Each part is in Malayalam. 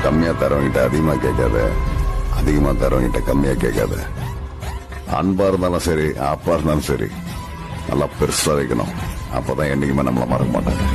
கம்மியா தரவங்கிட்ட அதிகமா கேட்காத அதிகமா தரவங்கிட்ட கம்மியா கேட்காத அன்பா இருந்தாலும் சரி அப்பா இருந்தாலும் சரி நல்லா பெருசா வைக்கணும் அப்பதான் என்னைக்குமே நம்மள மறக்க மாட்டாங்க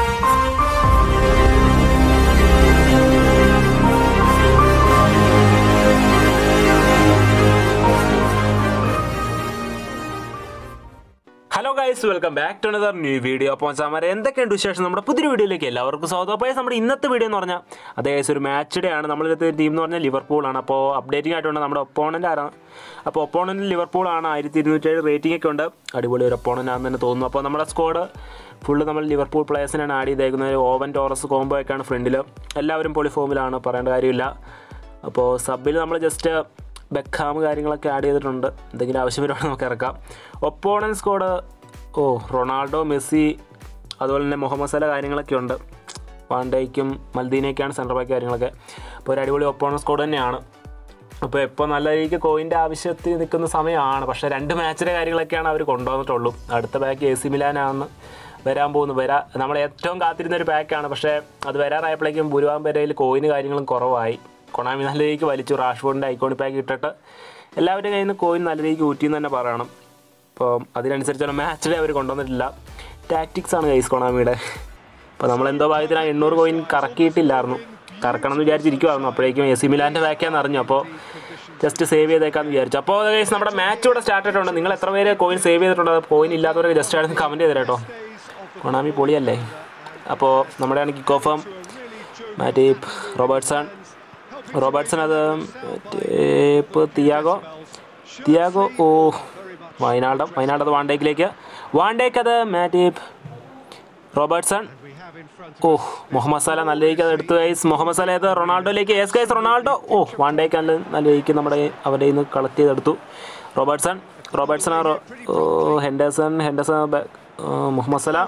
hello guys welcome back to another new video അപ്പോൾ ചാമാരെ എന്തൊക്കെയുണ്ട് വിശേഷം നമ്മുടെ പുതിയൊരു വീഡിയോയിലേക്ക് എല്ലാവർക്കും സ്വാഗതം അപ്പോൾ നമ്മുടെ ഇന്നത്തെ വീഡിയോ എന്ന് പറഞ്ഞാൽ അതേ ഗൈസ് ഒരു മാച്ച് ഡേ ആണ് നമ്മളിത് ടീം എന്ന് പറഞ്ഞാൽ ലിവർപൂളാണ് അപ്പോൾ അപ്ഡേറ്റിംഗ് ആയിട്ടുണ്ട് നമ്മുടെ ഒപ്പോണൻ്റ് ആരാണ് അപ്പോൾ ഒപ്പോണൻ്റ് ലിവർപൂളാണ് ആയിരത്തി ഇരുന്നൂറ്റേഴ് റേറ്റിംഗ് ഒക്കെ ഉണ്ട് അടിപൊളി ഒരു ഒപ്പോണൻ്റ് ആണെന്ന് തന്നെ തോന്നുന്നു അപ്പോൾ നമ്മുടെ സ്ക്വാഡ് ഫുള്ള് നമ്മൾ ലിവർപൂൾ പ്ലേയേഴ്സിനാണ് ആഡ് ചെയ്തേക്കുന്നത് ഓവൻ ടോറസ് കോംബോ ഒക്കെയാണ് ഫ്രണ്ടിൽ എല്ലാവരും പൊളി ഫോമിലാണ് പറയേണ്ട കാര്യമില്ല അപ്പോൾ സബിൽ നമ്മൾ ജസ്റ്റ് ബെക്കാം കാര്യങ്ങളൊക്കെ ആഡ് ചെയ്തിട്ടുണ്ട് എന്തെങ്കിലും ആവശ്യം വരുവാണെങ്കിൽ നമുക്ക് ഇറക്കാം ഒപ്പോണൻ സ്കോഡ് ഓ റൊണാൾഡോ മെസ്സി അതുപോലെ തന്നെ മുഹമ്മദ് സല കാര്യങ്ങളൊക്കെ ഉണ്ട് വാണ്ടയ്ക്കും മൽദീനയൊക്കെയാണ് സെൻറ്റർ ബാക്ക് കാര്യങ്ങളൊക്കെ അപ്പോൾ ഒരു അടിപൊളി ഒപ്പോണൻ സ്കോഡ് തന്നെയാണ് അപ്പോൾ ഇപ്പോൾ നല്ല രീതിക്ക് കോയിൻ്റെ ആവശ്യത്തിൽ നിൽക്കുന്ന സമയമാണ് പക്ഷേ രണ്ട് മാച്ചിലെ കാര്യങ്ങളൊക്കെയാണ് അവർ കൊണ്ടുവന്നിട്ടുള്ളൂ അടുത്ത ബാക്ക് എ സി മിലാനാണ് വരാൻ പോകുന്നു വരാ നമ്മൾ ഏറ്റവും കാത്തിരുന്ന ഒരു പാക്കാണ് പക്ഷേ അത് വരാറായപ്പോഴേക്കും ഭൂരിഭാഗം പേരയിൽ കോയിന് കാര്യങ്ങളും കുറവായി കൊണാമി നല്ല രീതിക്ക് വലിച്ചു റാഷ്ഫോർഡിൻ്റെ ഐക്കോണി പാക്ക് ഇട്ടിട്ട് എല്ലാവരുടെയും കയ്യിൽ നിന്ന് കോയിൻ നല്ല രീതിക്ക് ഊറ്റിയെന്ന് തന്നെ പറയണം അപ്പോൾ അതിനനുസരിച്ചുള്ള മാച്ചിലെ അവർ കൊണ്ടുവന്നിട്ടില്ല ടാക്ടിക്സ് ആണ് കൈസ് കൊണാമിയുടെ അപ്പോൾ നമ്മൾ എന്തോ ഭാഗ്യത്തിന് ആ എണ്ണൂറ് കോയിൻ കറക്കിയിട്ടില്ലായിരുന്നു കറക്കണം എന്ന് വിചാരിച്ചിരിക്കുമായിരുന്നു അപ്പോഴേക്കും എ സി മിലാൻ്റെ ബാക്കാന്ന് അറിഞ്ഞു അപ്പോൾ ജസ്റ്റ് സേവ് ചെയ്തേക്കാന്ന് വിചാരിച്ചു അപ്പോൾ ഗൈസ് നമ്മുടെ മാച്ച് ഇവിടെ സ്റ്റാർട്ട് ആയിട്ടുണ്ട് നിങ്ങൾ എത്ര പേര് കോയിൻ സേവ് ചെയ്തിട്ടുണ്ട് കോയിൻ ഇല്ലാത്തവരൊക്കെ ജസ്റ്റ് ആയിരുന്നു കമൻറ്റ് ചെയ്തേട്ടോ കേട്ടോ കൊണാമി പൊളിയല്ലേ അപ്പോൾ നമ്മുടെയാണ് കിക്ക് ഓഫ് മറ്റേ റോബർട്ട്സൺ റോബർട്ട്സൺ അത് മറ്റേ ഇപ്പോൾ തിയാഗോ തിയാഗോ ഓ വയനാടം വയനാട് അത് വാണ്ടേക്കിലേക്ക് വാണ്ടേക്ക് അത് മാറ്റീപ് റോബർട്ട്സൺ ഓ മുഹമ്മദ് സല നല്ല രീതിക്ക് അത് എടുത്തു ഗൈസ് മുഹമ്മദ് സല അത് റൊണാൾഡോയിലേക്ക് എസ് ഗൈസ് റൊണാൾഡോ ഓ വാണ്ടേക്ക് നല്ല നല്ല രീതിക്ക് നമ്മുടെ അവരുടെ നിന്ന് കളക്ട് ചെയ്തെടുത്തു റോബർട്ട്സൺ റോബർട്ട്സൺ ആ റോ- ഓ ഹെൻഡേഴ്സൺ ഹെൻഡേഴ്സൺ ബ- ഓ, മുഹമ്മദ് സല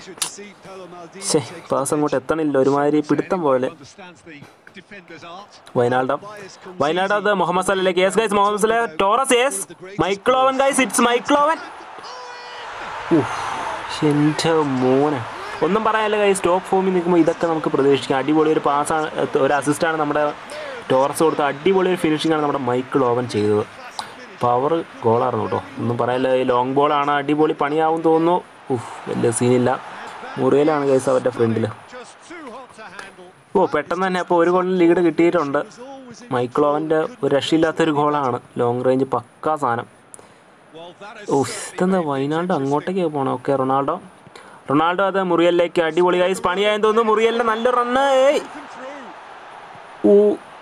ശേ പാസ് അങ്ങോട്ട് എത്തണില്ല ഒരുമാതിരി പിടുത്തം പോലെ വയനാട് വയനാട് അത് മുഹമ്മദ് സലയിലേക്ക് yes guys Mohamed Salah Torres yes Michael Owen guys it's Michael Owen എൻ്റെ മോനെ ഒന്നും പറയാനില്ല ഗൈസ് ടോപ്പ് ഫോമിൽ നിൽക്കുമ്പോൾ ഇതൊക്കെ നമുക്ക് പ്രതീക്ഷിക്കാം അടിപൊളി ഒരു പാസ്സാണ് ഒരു അസിസ്റ്റാണ് നമ്മുടെ ടോറസ് കൊടുത്ത അടിപൊളി ഒരു ഫിനിഷിംഗ് ആണ് നമ്മുടെ മൈക്കിൾ ഓവൻ ചെയ്തത് പവർ ഗോളായിരുന്നു കേട്ടോ ഒന്നും പറയാനില്ല ഈ ലോങ് ബോളാണ് അടിപൊളി പണിയാവും തോന്നുന്നു ഉഫ് വലിയ സീനില്ല മുറിയിലാണ് ഗൈസ് അവരുടെ ഫ്രണ്ടിൽ ഓ പെട്ടെന്ന് തന്നെ അപ്പോൾ ഒരു ഗോളിന് ലീഡ് കിട്ടിയിട്ടുണ്ട് മൈക്ലോവൻ്റെ ഒരു രക്ഷയില്ലാത്തൊരു ഗോളാണ് ലോങ് റേഞ്ച് പക്കാ സാധനം ഓ ഇതെന്താ വയനാട് അങ്ങോട്ടേക്ക് പോകണം ഓക്കെ റൊണാൾഡോ റൊണാൾഡോ അത് മുറിയലിലേക്ക് അടിപൊളി ഗൈസ് പണിയായെന്ന് തോന്നുന്നു മുറിയലിൻ്റെ നല്ല റണ്ണ് ഏയ് ഊ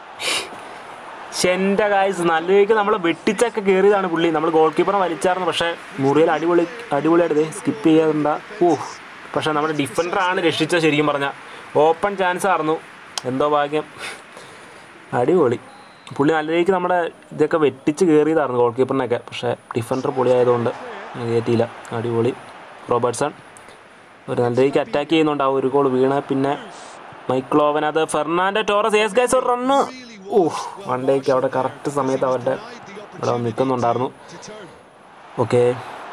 എൻ്റെ ഗായ്സ് നല്ല രീതിക്ക് നമ്മൾ വെട്ടിച്ചൊക്കെ കയറിയതാണ് പുള്ളി നമ്മൾ ഗോൾ കീപ്പറെ വലിച്ചായിരുന്നു പക്ഷേ മുറിയിൽ അടിപൊളി അടിപൊളിയായിട്ട് സ്കിപ്പ് ചെയ്യാറുണ്ട ഓ പക്ഷേ നമ്മുടെ ഡിഫൻഡറാണ് രക്ഷിച്ചത് ശരിക്കും പറഞ്ഞാൽ ഓപ്പൺ ചാൻസ് ആയിരുന്നു എന്തോ ഭാഗ്യം അടിപൊളി പുള്ളി നല്ല രീതിക്ക് നമ്മുടെ ഇതൊക്കെ വെട്ടിച്ച് കയറിയതായിരുന്നു ഗോൾ കീപ്പറിനൊക്കെ പക്ഷേ ഡിഫൻഡർ പൊളിയായതുകൊണ്ട് കയറ്റിയില്ല അടിപൊളി റോബർട്ട്സൺ ഒരു നല്ല രീതിക്ക് അറ്റാക്ക് ചെയ്യുന്നുണ്ട് ആ ഒരു ഗോൾ വീണ പിന്നെ മൈക്ലോവൻ അത് ഫെർണാൻഡോ ടോറസ് ഏസ് ഗൈസ് ഒരു റണ്ണ് ഓ വണ്ടേക്ക് അവിടെ കറക്റ്റ് സമയത്ത് അവരുടെ ഇവിടെ വന്ന് നിൽക്കുന്നുണ്ടായിരുന്നു ഓക്കെ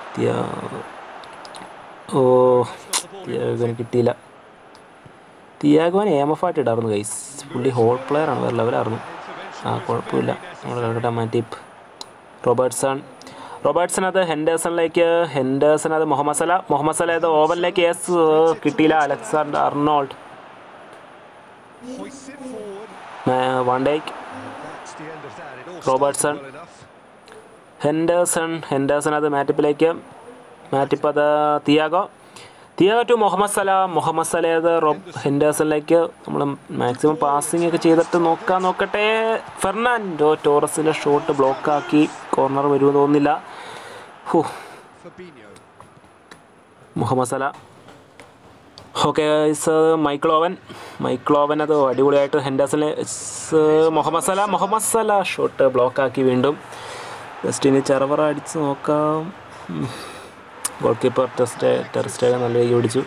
ഓ തിയാഗോന് കിട്ടിയില്ല തിയാഗോൻ എം എഫ് ആയിട്ട് ഇടായിരുന്നു ഗൈസ് പുള്ളി ഹോൾ പ്ലെയർ ആണ് വേറെ ലെവലായിരുന്നു ആ കുഴപ്പമില്ല നമ്മൾ കളിക്കട്ടെ മാറ്റി റോബർട്ട്സൺ റോബർട്ട്സൺ അത് ഹെൻഡേഴ്സണിലേക്ക് ഹെൻഡേഴ്സൺ അത് മുഹമ്മദ് സല മുഹമ്മദ് സല അത് ഓവനിലേക്ക് യെസ് കിട്ടിയില്ല Alexander Arnold van Dijk Robertson Henderson Henderson അത് മാറ്റിപ്പിലേക്ക് മാറ്റിപ്പ് അത് Thiago Thiago to Mohamed Salah Mohamed Salah അത് റോബ് ഹെൻഡേഴ്സണിലേക്ക് നമ്മൾ മാക്സിമം പാസിംഗ് ഒക്കെ ചെയ്തിട്ട് നോക്കാൻ നോക്കട്ടെ ഫെർണാൻഡോ ടോറസിൻ്റെ ഷോട്ട് ബ്ലോക്കാക്കി കോർണർ വരുമെന്ന് തോന്നുന്നില്ല ഹൂ Mohamed Salah okay Michael Owen Michael Owen അത് അടിപൊളിയായിട്ട് ഹെൻഡേഴ്സണിലെ Mohamed Salah Mohamed Salah shot ബ്ലോക്കാക്കി വീണ്ടും ജസ്റ്റ് ഇനി ചെറവറ അടിച്ച് നോക്കാം ഗോൾ കീപ്പർ ടെസ്റ്റ് ടെറിസ്റ്റേക്ക് നല്ല രീതി ഓടിച്ചു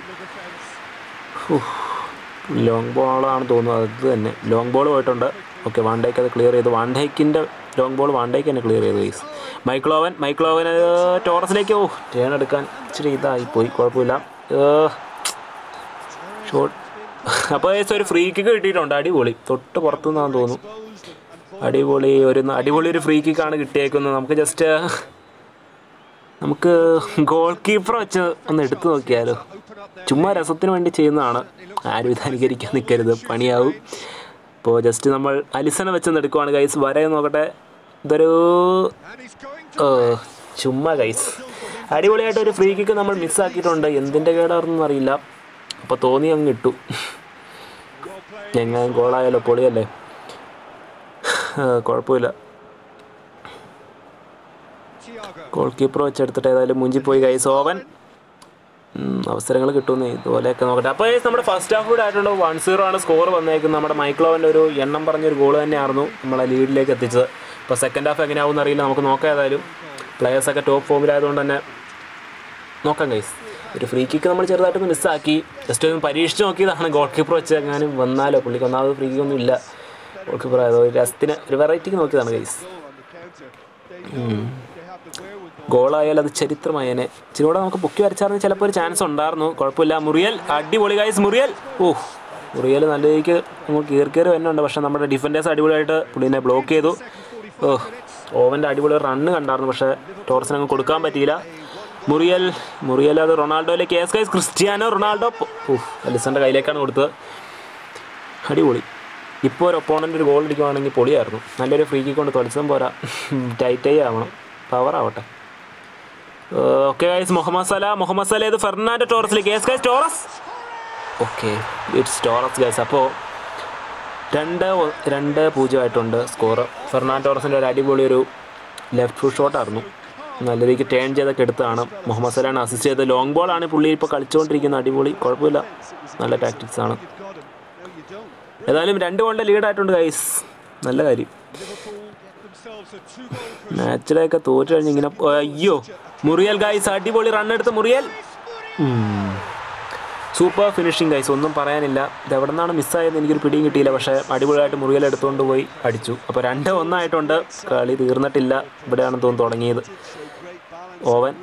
ലോങ് ബോളാണ് തോന്നുന്നത് അത് തന്നെ ലോങ് ബോൾ പോയിട്ടുണ്ട് ഓക്കെ വാണ്ടേക്ക് അത് ക്ലിയർ ചെയ്തു വാണ്ടേക്കിൻ്റെ ലോങ് ബോൾ വാണ്ടേക്ക് തന്നെ ക്ലിയർ ചെയ്തു ഗൈസ് മൈക്ലോവൻ മൈക്ലോവൻ ടോറസിലേക്ക് ഓ ടേൺ എടുക്കാൻ ഇച്ചിരി ഇതായി പോയി കുഴപ്പമില്ല ഷോട്ട് അപ്പോൾ ഏകദേശം ഒരു ഫ്രീ കിക്ക് കിട്ടിയിട്ടുണ്ട് അടിപൊളി തൊട്ട് പുറത്തുനിന്നാന്ന് തോന്നുന്നു അടിപൊളി ഒരു അടിപൊളി ഒരു ഫ്രീ കിക്കാണ് കിട്ടിയേക്കുന്നത് നമുക്ക് ജസ്റ്റ് നമുക്ക് ഗോൾ കീപ്പർ വെച്ച് ഒന്ന് എടുത്തു നോക്കിയാലോ ചുമ്മാ രസത്തിന് വേണ്ടി ചെയ്യുന്നതാണ് ആരും ഇത് അനുകരിക്കാൻ നിൽക്കരുത് പണിയാവും ഇപ്പോൾ ജസ്റ്റ് നമ്മൾ അലിസനെ വെച്ച് എടുക്കുവാണ് ഗൈസ് വരെ നോക്കട്ടെ ഇതൊരു ഓ ചുമ്മാ ഗൈസ് അടിപൊളിയായിട്ട് ഒരു ഫ്രീ കിക്ക് നമ്മൾ മിസ്സാക്കിയിട്ടുണ്ട് എന്തിൻ്റെ കേടാണെന്നൊന്നും അറിയില്ല അപ്പോൾ തോന്നി അങ്ങ് ഇട്ടു എങ്ങനെ ഗോളായാലോ പൊളിയല്ലേ ആ, കുഴപ്പമില്ല ഗോൾ കീപ്പർ വെച്ചെടുത്തിട്ട് ഏതായാലും മുഞ്ചിൽ പോയി ഗൈസ് ഓവൻ അവസരങ്ങൾ കിട്ടുമെന്ന് ഇതുപോലെയൊക്കെ നോക്കട്ടെ അപ്പോൾ guys, നമ്മുടെ ഫസ്റ്റ് ഹാഫ് കൂടെ ആയിട്ടുള്ള വൺ സീറോ ആണ് സ്കോർ വന്നേക്കുന്നത് നമ്മുടെ മൈക്ലോവൻ്റെ ഒരു എണ്ണം പറഞ്ഞൊരു ഗോൾ തന്നെയായിരുന്നു നമ്മളെ ലീഡിലേക്ക് എത്തിച്ചത് ഇപ്പോൾ സെക്കൻഡ് ഹാഫ് എങ്ങനെയാവും അറിയില്ല നമുക്ക് നോക്കാം ഏതായാലും പ്ലെയേഴ്സൊക്കെ ടോപ്പ് ഫോമിലായതുകൊണ്ട് തന്നെ നോക്കാം ഗൈസ് ഒരു ഫ്രീ കിക്ക് നമ്മൾ ചെറുതായിട്ടൊന്ന് മിസ്സാക്കി ജസ്റ്റ് ഒന്ന് പരീക്ഷിച്ച് നോക്കിയതാണ് ഗോൾ കീപ്പർ വെച്ച് എങ്ങാനും വന്നാലോ പുള്ളിക്ക് ഒന്നാമത് ഫ്രീ കിക്ക് ഒന്നും ഇല്ല ഗോൾ കീപ്പർ ആയത് ഒരു രസത്തിന് ഒരു വെറൈറ്റിക്ക് നോക്കിയതാണ് ഗൈസ് ഗോളായാൽ അത് ചരിത്രമായേനെ ഇച്ചിരി കൂടെ നമുക്ക് പൊക്കി വരച്ചായിരുന്നു ചിലപ്പോൾ ഒരു ചാൻസ് ഉണ്ടായിരുന്നു കുഴപ്പമില്ല മുറിയൽ അടിപൊളി ഗൈസ് മുറിയൽ ഓ മുറിയൽ നല്ല രീതിക്ക് നമുക്ക് കീറി കയറി വരുന്നുണ്ട് പക്ഷേ നമ്മുടെ ഡിഫൻഡേഴ്സ് അടിപൊളിയായിട്ട് പുള്ളിനെ ബ്ലോക്ക് ചെയ്തു ഓ ഓവൻ്റെ അടിപൊളി റണ്ണ് കണ്ടായിരുന്നു പക്ഷേ ടോർസിന് അങ്ങ് കൊടുക്കാൻ പറ്റിയില്ല മുറിയൽ മുറിയൽ അത് റൊണാൾഡോയിലേക്ക് എസ് ഗൈസ് ക്രിസ്ത്യാനോ റൊണാൾഡോ ഓ അലിസൻ്റെ കയ്യിലേക്കാണ് കൊടുത്തത് അടിപൊളി ഇപ്പോൾ ഒരു ഒപ്പോണൻ്റ് ഒരു ഗോൾ അടിക്കുവാണെങ്കിൽ പൊളിയായിരുന്നു നല്ലൊരു ഫ്രീ കിക്ക് കൊണ്ട് തൊലിച്ചും പോരാ ടൈറ്റൈ ആവണം പവർ ആവട്ടെ okay guys Mohamed Salah Mohamed Salah ഇത് ഫെർണാൻഡോ ടോറസിലേക്ക് yes guys Torres okay it's Torres guys അപ്പോൾ രണ്ട് ഒ- രണ്ട് പൂജ്യമായിട്ടുണ്ട് സ്കോർ ഫെർണാൻഡോ ടോറസിൻ്റെ ഒരു അടിപൊളി ഒരു ലെഫ്റ്റ് ഫുൾ ഷോട്ടായിരുന്നു നല്ല രീതിക്ക് ടേൺ ചെയ്തൊക്കെ എടുത്താണ് മുഹമ്മദ് സലാണ് അസിസ്റ്റ് ചെയ്തത് ലോങ് ബോളാണ് പുള്ളി ഇപ്പോൾ കളിച്ചുകൊണ്ടിരിക്കുന്ന അടിപൊളി കുഴപ്പമില്ല നല്ല ടാക്ടിക്സ് ആണ് ഏതായാലും രണ്ട് ഗോളിൻ്റെ ലീഡായിട്ടുണ്ട് ഗൈസ് നല്ല കാര്യം മാച്ചിലൊക്കെ തോറ്റു കഴിഞ്ഞ് ഇങ്ങനെ പോ- അയ്യോ മുറിയൽ ഗൈസ് അടിപൊളി റൺ എടുത്ത് മുറിയൽ സൂപ്പർ ഫിനിഷിങ് ഗൈസ് ഒന്നും പറയാനില്ല ഇത് എവിടെ നിന്നാണ് മിസ്സായതെന്ന് എനിക്കൊരു പിടിയും കിട്ടിയില്ല പക്ഷേ അടിപൊളിയായിട്ട് മുറിയൽ എടുത്തുകൊണ്ട് പോയി അടിച്ചു അപ്പോൾ രണ്ട് ഒന്നായിട്ടുണ്ട് കളി തീർന്നിട്ടില്ല ഇവിടെയാണ് തോന്നുന്നു തുടങ്ങിയത് ഓവൻ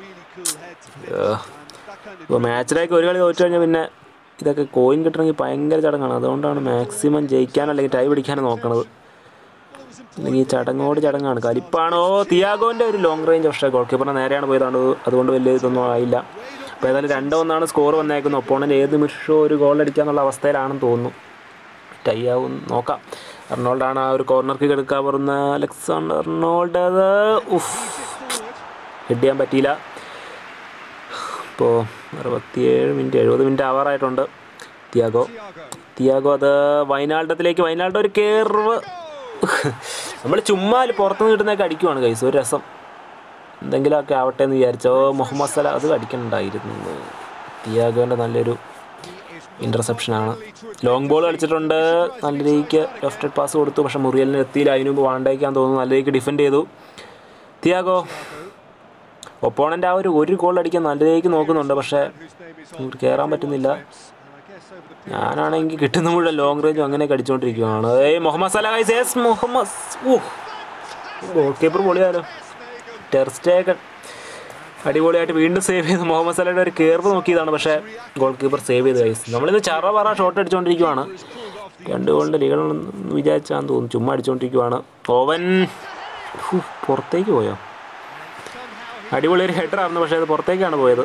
ഇപ്പോൾ മാച്ചിലേക്ക് ഒരു കളി തോറ്റു കഴിഞ്ഞാൽ പിന്നെ ഇതൊക്കെ കോയിൻ കിട്ടണമെങ്കിൽ ഭയങ്കര ചടങ്ങാണ് അതുകൊണ്ടാണ് മാക്സിമം ജയിക്കാനോ അല്ലെങ്കിൽ ടൈ പിടിക്കാനോ നോക്കണത് അല്ലെങ്കിൽ ഈ ചടങ്ങോട് ചടങ്ങാണ് കലിപ്പാണോ തിയാഗോൻ്റെ ഒരു ലോങ് റേഞ്ച് പക്ഷേ ഗോൾ കീപ്പറിന് നേരെയാണ് പോയതാണ് അതുകൊണ്ട് വലിയ ഇതൊന്നും ആയില്ല അപ്പോൾ ഏതായാലും രണ്ടോ ഒന്നാണ് സ്കോർ വന്നേക്കുന്നത് ഒപ്പോണൻ്റ് ഏത് നിമിഷവും ഒരു ഗോൾ അടിക്കാന്നുള്ള അവസ്ഥയിലാണെന്ന് തോന്നുന്നു ടൈ ആവും നോക്കാം അർണോൾഡാണ് ആ ഒരു കോർണർ കിക്ക് എടുക്കാൻ പറയുന്ന അലക്സാണ്ടർ അർണോൾഡ് അത് ഉഫ് ഹെഡ് ചെയ്യാൻ പറ്റിയില്ല ഇപ്പോൾ അറുപത്തിയേഴ് മിനിറ്റ് എഴുപത് മിനിറ്റ് ആവാറായിട്ടുണ്ട് തിയാഗോ തിയാഗോ അത് വയനാട്ടത്തിലേക്ക് വയനാട് ഒരു കേർവ് നമ്മൾ ചുമ്മാ പുറത്തുനിന്ന് കിട്ടുന്നതൊക്കെ അടിക്കുവാണ് കൈസ് ഒരു രസം എന്തെങ്കിലുമൊക്കെ ആവട്ടെ എന്ന് വിചാരിച്ചോ മുഹമ്മദ് സല അത് അടിക്കണ്ടായിരുന്നു തിയാഗോൻ്റെ നല്ലൊരു ഇൻ്റർസെപ്ഷനാണ് ലോങ് ബോൾ കളിച്ചിട്ടുണ്ട് നല്ല രീതിക്ക് ലെഫ്റ്റ് പാസ് കൊടുത്തു പക്ഷേ മുറിയലിന് എത്തിയില്ല അതിന് മുമ്പ് വാണ്ടേക്കാൻ തോന്നുന്നു നല്ല രീതിക്ക് ഡിഫെൻഡ് ചെയ്തു തിയാഗോ ഒപ്പോണൻ്റ് ആ ഒരു ഒരു ഗോൾ അടിക്കാൻ നല്ല രീതിക്ക് നോക്കുന്നുണ്ട് പക്ഷേ ഇങ്ങോട്ട് കയറാൻ പറ്റുന്നില്ല ഞാനാണെങ്കിൽ കിട്ടുന്ന മുഴുവൻ ലോങ് റേഞ്ചും അങ്ങനെയൊക്കെ അടിച്ചുകൊണ്ടിരിക്കുകയാണ് ഏയ് Mohamed Salah guys yes Mohamed goalkeeper പൊളിയാലോ ടെർസ്റ്റേക്കൺ അടിപൊളിയായിട്ട് വീണ്ടും സേവ് ചെയ്ത് മുഹമ്മദ് സലയുടെ ഒരു കേർവ് നോക്കിയതാണ് പക്ഷേ ഗോൾ കീപ്പർ സേവ് ചെയ്ത് ഗൈസ് നമ്മളിന്ന് ചറ പറ ഷോട്ട് അടിച്ചുകൊണ്ടിരിക്കുവാണ് രണ്ട് ഗോളിൻ്റെ ലീഗണെന്ന് വിചാരിച്ചാന്ന് തോന്നുന്നു ചുമ്മാ അടിച്ചുകൊണ്ടിരിക്കുവാണ് ഓവൻ ഹൂ, പുറത്തേക്ക് പോയോ അടിപൊളി ഒരു ഹെഡറായിരുന്നു പക്ഷേ അത് പുറത്തേക്കാണ് പോയത്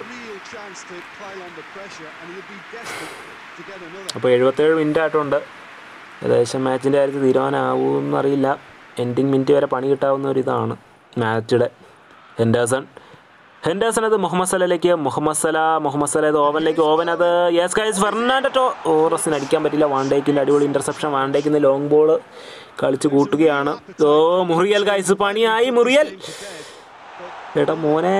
അപ്പോൾ എഴുപത്തേഴ് മിനിറ്റ് ആയിട്ടുണ്ട് ഏകദേശം മാച്ചിൻ്റെ കാര്യത്തിൽ തീരുമാനമാവുമെന്ന് അറിയില്ല എൻഡിങ് മിനിറ്റ് വരെ പണി കിട്ടാവുന്ന ഒരു ഇതാണ് മാച്ചിയുടെ ഹെൻഡേഴ്സൺ ഹെൻഡേഴ്സൺ അത് Mohamed സലയിലേക്ക് Muhammad Salah Mohamed Salah ഇത് ഓവനിലേക്ക് ഓവൻ അത് യെസ് ഗൈസ് ഫെർണാൻഡോ ടോ ഓറസിന് അടിക്കാൻ പറ്റില്ല വാണ്ടേക്കിൻ്റെ അടിപൊളി ഇൻ്റർസെപ്ഷൻ വാണ്ടേക്കിന്ന് ലോങ് ബോൾ കളിച്ച് കൂട്ടുകയാണ് ഓ മുറിയൽ ഗൈസ് പണിയായി മുറിയൽ എടാ മോനെ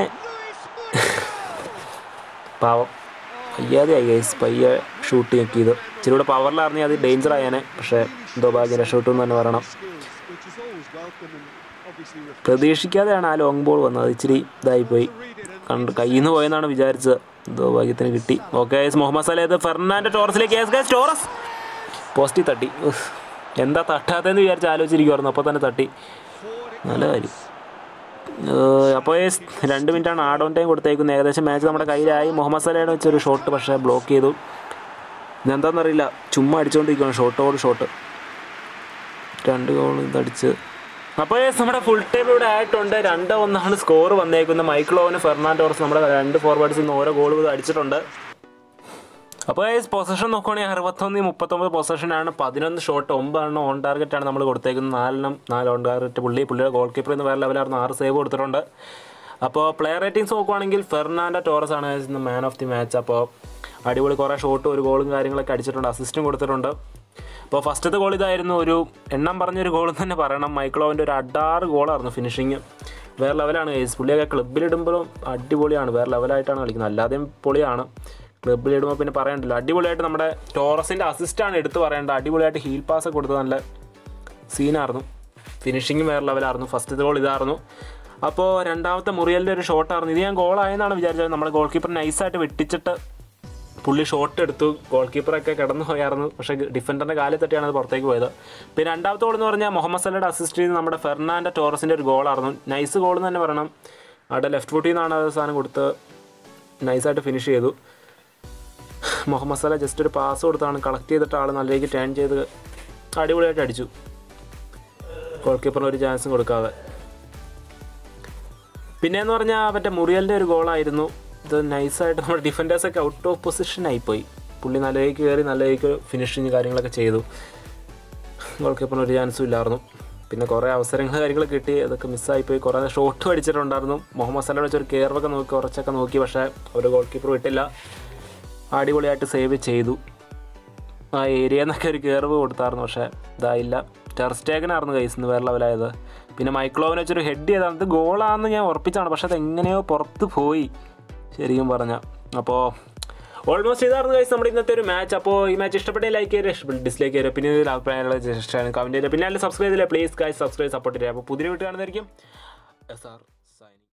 പാവം വയ്യാതെയായി ഗൈസ് പയ്യെ ഷൂട്ട് നോക്കിയത് ഇച്ചിരി കൂടെ പവറിലായിരുന്നെങ്കിൽ അത് ഡേഞ്ചർ ആയേനെ പക്ഷേ എന്തോ ഭാഗ്യം രക്ഷപ്പെട്ടു എന്ന് തന്നെ പറയണം പ്രതീക്ഷിക്കാതെയാണ് ആ ലോങ് ബോൾ വന്നത് ഇച്ചിരി ഇതായിപ്പോയി കണ്ട് കയ്യിൽ നിന്ന് പോയെന്നാണ് വിചാരിച്ചത് എന്തോ ഭാഗ്യത്തിന് കിട്ടി ഓക്കെ മുഹമ്മദ് സലേത് ഫെർണാൻഡോ ടോറസിലേക്ക് എസ് ഗൈസ് ടോറസ് പോസ്റ്റിൽ തട്ടി ഉഫ്. എന്താ തട്ടാത്തതെന്ന് വിചാരിച്ച് ആലോചിച്ചിരിക്കുമായിരുന്നു അപ്പോൾ തന്നെ തട്ടി നല്ല കാര്യം അപ്പോൾ രണ്ട് മിനിറ്റാണ് ആഡ് ഓൺ ടൈം കൊടുത്തേക്കുന്നത് ഏകദേശം മാച്ച് നമ്മുടെ കയ്യിലായി മുഹമ്മദ് സലയുടെ വെച്ചൊരു ഷോട്ട് പക്ഷേ ബ്ലോക്ക് ചെയ്തു ഇതെന്താണെന്നറിയില്ല ചുമ്മാ അടിച്ചുകൊണ്ടിരിക്കുകയാണ് ഷോട്ടോട് ഷോട്ട് രണ്ട് ഗോൾ ഇതടിച്ച് അപ്പോൾ yes, നമ്മുടെ ഫുൾ ടൈം ഇവിടെ ആയിട്ടുണ്ട് രണ്ട് ഒന്നാണ് സ്കോർ വന്നേക്കുന്നത് മൈക്ലോവിന് ഫെർണാൻഡോർസ് നമ്മുടെ രണ്ട് ഫോർവേഡ്സിൽ നിന്ന് ഓരോ ഗോൾ വീതം അടിച്ചിട്ടുണ്ട് അപ്പോൾ പൊസഷൻ നോക്കുകയാണെങ്കിൽ അറുപത്തൊന്ന് മുപ്പത്തൊമ്പത് പൊസഷനാണ് പതിനൊന്ന് ഷോട്ട് ഒമ്പതെണ്ണം ഓൺ ടാർഗറ്റാണ് നമ്മൾ കൊടുത്തേക്കുന്നത് നാലെണ്ണം നാല് ഓൺ ടാർഗറ്റ് പുള്ളി പുള്ളിയുടെ ഗോൾ കീപ്പർ എന്ന് വേറെ ലെവലായിരുന്നു ആറ് സേവ് കൊടുത്തിട്ടുണ്ട് അപ്പോൾ പ്ലെയർ റേറ്റിംഗ്സ് നോക്കുവാണെങ്കിൽ ഫെർണാൻഡോ ടോറസ് ആണ് മാൻ ഓഫ് ദി മാച്ച് അപ്പോൾ അടിപൊളി കുറേ ഷോട്ടും ഒരു ഗോളും കാര്യങ്ങളൊക്കെ അടിച്ചിട്ടുണ്ട് അസിസ്റ്റും കൊടുത്തിട്ടുണ്ട് അപ്പോൾ ഫസ്റ്റത്തെ ഗോൾ ഇതായിരുന്നു ഒരു എണ്ണം പറഞ്ഞൊരു ഗോൾ തന്നെ പറയണം മൈക്ലോവിൻ്റെ ഒരു അഡാറ് ഗോളായിരുന്നു ഫിനിഷിങ് വേറെ ലെവലാണ് കേസ് പുള്ളിയൊക്കെ ക്ലബ്ബിലിടുമ്പോഴും അടിപൊളിയാണ് വേറെ ലെവലായിട്ടാണ് കളിക്കുന്നത് അല്ലാതെയും പൊളിയാണ് ക്ലബ്ബിലിടുമ്പോൾ പിന്നെ പറയണ്ടല്ലോ അടിപൊളിയായിട്ട് നമ്മുടെ ടോറസിൻ്റെ അസിസ്റ്റാണ് എടുത്ത് പറയേണ്ടത് അടിപൊളിയായിട്ട് ഹീൽ പാസ് ഒക്കെ കൊടുത്ത് നല്ല സീനായിരുന്നു ഫിനിഷിങ്ങും വേറെ ലെവലായിരുന്നു ഫസ്റ്റത്തെ ഗോൾ ഇതായിരുന്നു അപ്പോൾ രണ്ടാമത്തെ മുറിയലിൻ്റെ ഒരു ഷോട്ടായിരുന്നു ഇത് ഞാൻ ഗോളായെന്നാണ് വിചാരിച്ചത് നമ്മുടെ ഗോൾ കീപ്പർ നൈസായിട്ട് വെട്ടിച്ചിട്ട് പുള്ളി ഷോട്ട് എടുത്തു ഗോൾ കീപ്പറൊക്കെ കിടന്നു പോയായിരുന്നു പക്ഷേ ഡിഫൻഡറിൻ്റെ കാലിൽ തട്ടിയാണ് അത് പുറത്തേക്ക് പോയത് പിന്നെ രണ്ടാമത്തെ ഗോൾ എന്ന് പറഞ്ഞാൽ മുഹമ്മദ് സലയുടെ അസിസ്റ്റ് ചെയ്ത് നമ്മുടെ ഫെർണാൻഡോ ടോറസിൻ്റെ ഒരു ഗോളായിരുന്നു നൈസ് ഗോൾ എന്ന് തന്നെ പറയണം അവിടെ ലെഫ്റ്റ് ഫുട്ടിൽ നിന്നാണ് അത് സാധനം കൊടുത്ത് നൈസായിട്ട് ഫിനിഷ് ചെയ്തു മുഹമ്മദ് സല ജസ്റ്റ് ഒരു പാസ് കൊടുത്താണ് കളക്ട് ചെയ്തിട്ട് ആൾ നല്ല രീതിക്ക് ടേൺ ചെയ്ത് അടിപൊളിയായിട്ട് അടിച്ചു ഗോൾ കീപ്പറിന് ഒരു ചാൻസും കൊടുക്കാതെ പിന്നെയെന്ന് പറഞ്ഞാൽ മറ്റേ മുറിയലിൻ്റെ ഒരു ഗോളായിരുന്നു ഇത് നൈസായിട്ട് നമ്മുടെ ഡിഫൻഡേഴ്സൊക്കെ ഔട്ട് ഓഫ് പൊസിഷൻ ആയിപ്പോയി പുള്ളി നല്ല രീതിക്ക് കയറി നല്ല രീതിക്ക് ഫിനിഷിങ് കാര്യങ്ങളൊക്കെ ചെയ്തു ഗോൾ കീപ്പറിന് ഒരു ചാൻസും ഇല്ലായിരുന്നു പിന്നെ കുറേ അവസരങ്ങൾ കാര്യങ്ങൾ കിട്ടി അതൊക്കെ മിസ്സായിപ്പോയി കുറേ ഷോട്ടും അടിച്ചിട്ടുണ്ടായിരുന്നു മുഹമ്മദ് സലയുടെ വെച്ചൊരു കെയറൊക്കെ നോക്കി കുറച്ചൊക്കെ നോക്കി പക്ഷേ ഒരു ഗോൾ കീപ്പർ വിട്ടില്ല അടിപൊളിയായിട്ട് സേവ് ചെയ്തു ആ ഏരിയ എന്നൊക്കെ ഒരു കയർവ് കൊടുത്തായിരുന്നു പക്ഷേ ഇതായില്ല ടെർസ്റ്റേഗനായിരുന്നു കൈസിന്ന് വേറെ ലെവലായത് പിന്നെ മൈക്ലോവിനെ വെച്ചൊരു ഹെഡ് ചെയ്താണ് ഇത് ഗോളാണെന്ന് ഞാൻ ഉറപ്പിച്ചാണ് പക്ഷേ അത് എങ്ങനെയോ പുറത്ത് പോയി ശരിക്കും പറഞ്ഞാൽ അപ്പോൾ ഓൾമോസ്റ്റ് ഇതായിരുന്നു കൈസ് നമ്മുടെ ഇന്നത്തെ ഒരു മാച്ച് അപ്പോൾ ഈ മാച്ച് ഇഷ്ടപ്പെട്ടേ ലൈക്ക് ചെയ്യുക ഡിസ്ലൈക്ക് ചെയ്യുക പിന്നെ ഇതിൽ അഭിപ്രായങ്ങൾ ഇഷ്ടമാണ് കമൻറ്റ് ചെയ്യുക പിന്നെ അതിൽ സബ്സ്ക്രൈബ് ചെയ്തില്ല പ്ലീസ് ഗൈസ് സബ്സ്ക്രൈബ് സപ്പോർട്ട് ചെയ്യുക അപ്പോൾ പുതിയ വീട്ട് കാണുന്നതായിരിക്കും എസ് ആർ